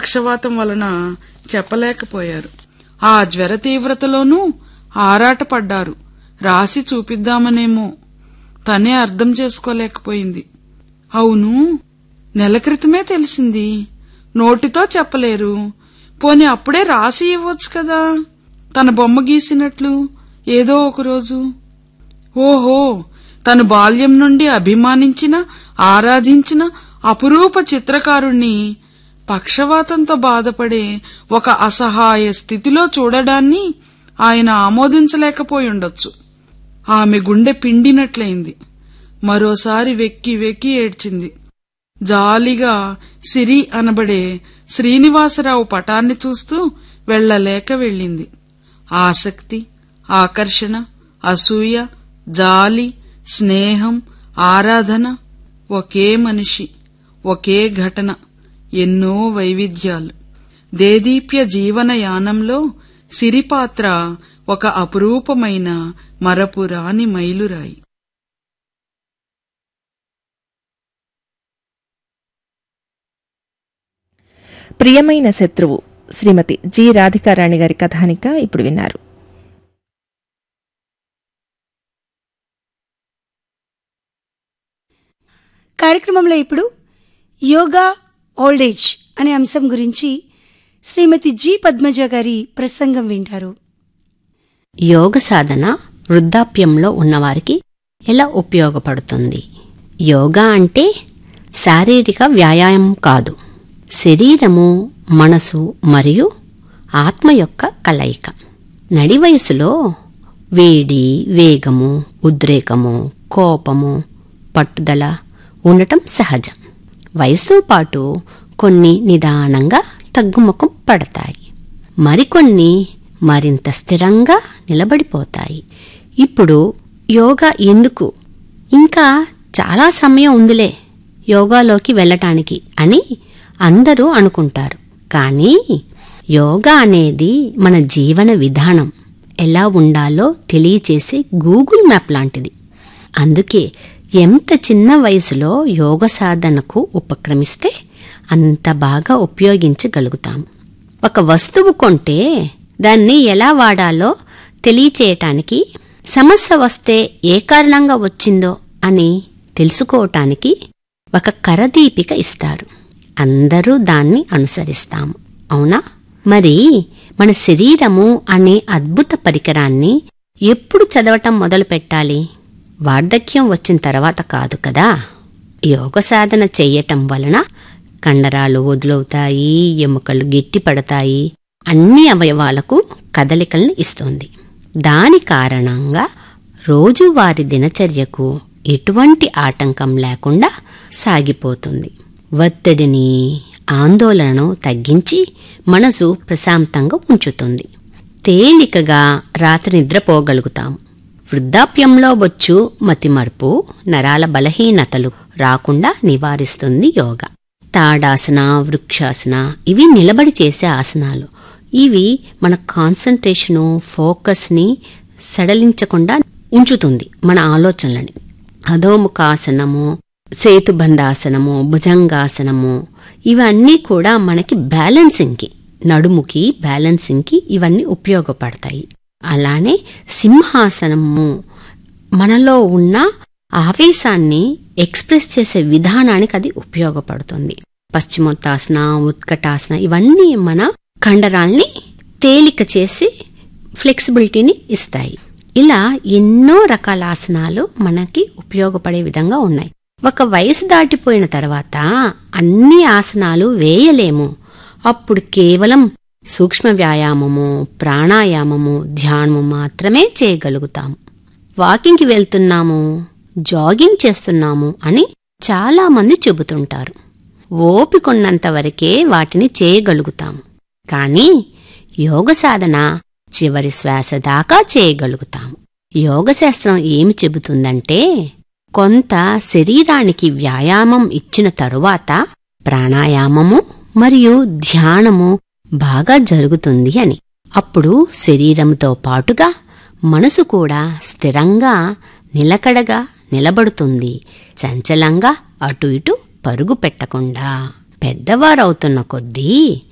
పక్షవాతం వలన చెప్పలేకపోయారు ఆ జ్వర తీవ్రతలోనూ ఆరాటపడ్డారు రాసి చూపిద్దామనేమో తనే అర్థం చేసుకోలేకపోయింది అవును నెల క్రితమే తెలిసింది నోటితో చెప్పలేరు పోని అప్పుడే రాసి ఇవ్వచ్చు కదా తన బొమ్మ గీసినట్లు ఏదో ఒకరోజు ఓహో తను బాల్యం నుండి అభిమానించిన ఆరాధించిన అపురూప చిత్రకారుణ్ణి పక్షవాతంతో బాధపడే ఒక అసహాయ స్థితిలో చూడడాన్ని ఆయన ఆమోదించలేకపోయి ఉండొచ్చు ఆమె గుండె పిండినట్లయింది మరోసారి వెక్కి వెక్కి ఏడ్చింది జాలిగా సిరి అనబడే శ్రీనివాసరావు పటాన్ని చూస్తూ వెళ్ళలేక వెళ్ళింది ఆసక్తి ఆకర్షణ అసూయ జాలి స్నేహం ఆరాధన ఒకే మనిషి ఒకే ఘటన ఎన్నో వైవిధ్యాలు దేదీప్య జీవన యానంలో సిరిపాత్ర ఒక అపురూపమైన మరపురాని మైలురాయి ప్రియమైన శత్రువు శ్రీమతి జి రాధికారాణి గారి కథానిక ఇప్పుడు విన్నారు కార్యక్రమంలో ఇప్పుడు యోగా ఓల్డ్ ఏజ్ అనే అంశం గురించి శ్రీమతి జి పద్మజ గారి ప్రసంగం వింటారు యోగ సాధన వృద్ధాప్యంలో ఉన్నవారికి ఎలా ఉపయోగపడుతుంది యోగా అంటే శారీరక వ్యాయామం కాదు శరీరము మనసు మరియు ఆత్మ యొక్క కలయిక నడి వయసులో వేడి వేగము ఉద్రేకము కోపము పట్టుదల ఉండటం సహజం వయసుతో పాటు కొన్ని నిదానంగా తగ్గుముఖం పడతాయి మరికొన్ని మరింత స్థిరంగా నిలబడిపోతాయి ఇప్పుడు యోగా ఎందుకు ఇంకా చాలా సమయం ఉందిలే యోగాలోకి వెళ్ళటానికి అని అందరూ అనుకుంటారు కానీ యోగా అనేది మన జీవన విధానం ఎలా ఉండాలో తెలియచేసే గూగుల్ మ్యాప్ లాంటిది అందుకే ఎంత చిన్న వయసులో యోగ సాధనకు ఉపక్రమిస్తే అంత బాగా ఉపయోగించగలుగుతాము ఒక వస్తువు కొంటే దాన్ని ఎలా వాడాలో తెలియచేయటానికి సమస్య వస్తే ఏ కారణంగా వచ్చిందో అని తెలుసుకోవటానికి ఒక కరదీపిక ఇస్తారు అందరూ దాన్ని అనుసరిస్తాము అవునా మరి మన శరీరము అనే అద్భుత పరికరాన్ని ఎప్పుడు చదవటం మొదలు పెట్టాలి వార్ధక్యం వచ్చిన తర్వాత కాదు కదా యోగ సాధన చెయ్యటం వలన కండరాలు వదులవుతాయి ఎముకలు గట్టిపడతాయి అన్ని అవయవాలకు కదలికలను ఇస్తుంది దాని కారణంగా రోజువారి దినచర్యకు ఎటువంటి ఆటంకం లేకుండా సాగిపోతుంది ఒత్తిడిని ఆందోళనను తగ్గించి మనసు ప్రశాంతంగా ఉంచుతుంది తేలికగా రాత్రి నిద్రపోగలుగుతాం వృద్ధాప్యంలో వచ్చు మతిమరుపు నరాల బలహీనతలు రాకుండా నివారిస్తుంది యోగా తాడాసన వృక్షాసన ఇవి నిలబడి చేసే ఆసనాలు ఇవి మన కాన్సన్ట్రేషను ఫోకస్ని సడలించకుండా ఉంచుతుంది మన ఆలోచనలని అధోముఖాసనము సేతుబంధాసనము భుజంగాసనము ఇవన్నీ కూడా మనకి బ్యాలెన్సింగ్కి నడుముకి బ్యాలెన్సింగ్కి ఇవన్నీ ఉపయోగపడతాయి అలానే సింహాసనము మనలో ఉన్న ఆవేశాన్ని ఎక్స్ప్రెస్ చేసే విధానానికి అది ఉపయోగపడుతుంది పశ్చిమోత్తాసన ఉత్కటాసన ఇవన్నీ మన కండరాల్ని తేలిక చేసి ఫ్లెక్సిబిలిటీని ఇస్తాయి ఇలా ఎన్నో రకాల ఆసనాలు మనకి ఉపయోగపడే విధంగా ఉన్నాయి ఒక వయసు దాటిపోయిన తర్వాత అన్ని ఆసనాలు వేయలేము అప్పుడు కేవలం సూక్ష్మ వ్యాయామము ప్రాణాయామము ధ్యానము మాత్రమే చేయగలుగుతాము వాకింగ్కి వెళ్తున్నాము జాగింగ్ చేస్తున్నాము అని చాలా మంది చెబుతుంటారు ఓపికొన్నంత వరకే వాటిని చేయగలుగుతాము కానీ యోగ సాధన చివరి శ్వాస దాకా చేయగలుగుతాము యోగశాస్త్రం ఏమి చెబుతుందంటే కొంత శరీరానికి వ్యాయామం ఇచ్చిన తరువాత ప్రాణాయామము మరియు ధ్యానము బాగా జరుగుతుంది అని అప్పుడు శరీరంతో పాటుగా మనసు కూడా స్థిరంగా నిలకడగా నిలబడుతుంది చంచలంగా అటు ఇటు పరుగు పెట్టకుండా పెద్దవారవుతున్న కొద్దీ